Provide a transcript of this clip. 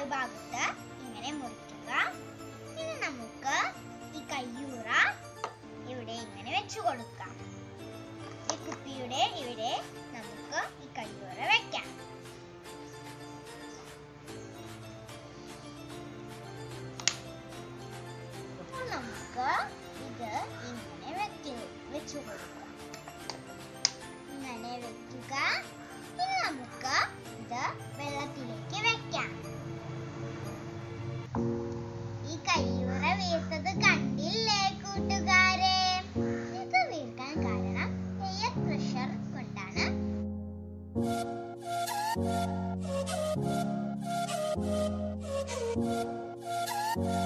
താഴ്ഭാഗത്ത് ഇങ്ങനെ മുറിക്കുക ഇനി നമുക്ക് ഈ കയ്യൂറ ഇവിടെ ഇങ്ങനെ വെച്ചു കൊടുക്കാം ഈ കുപ്പിയുടെ ഇവിടെ നമുക്ക് ഈ കയ്യൂറ വെക്കാം അപ്പോൾ നമുക്ക് ഇത് ഇങ്ങനെ വെക്കുക വെച്ചു കൊടുക്കാം ഇങ്ങനെ വെക്കുക ഇനി നമുക്ക് ഇത് വെള്ളത്തിലേക്ക് വെക്കാം ഈ കയ്യുറ വീർത്തത് കണ്ടില്ലേ കൂട്ടുകാരെ ഇത് വീർക്കാൻ കാരണം എയർ പ്രഷർ കൊണ്ടാണ് Thank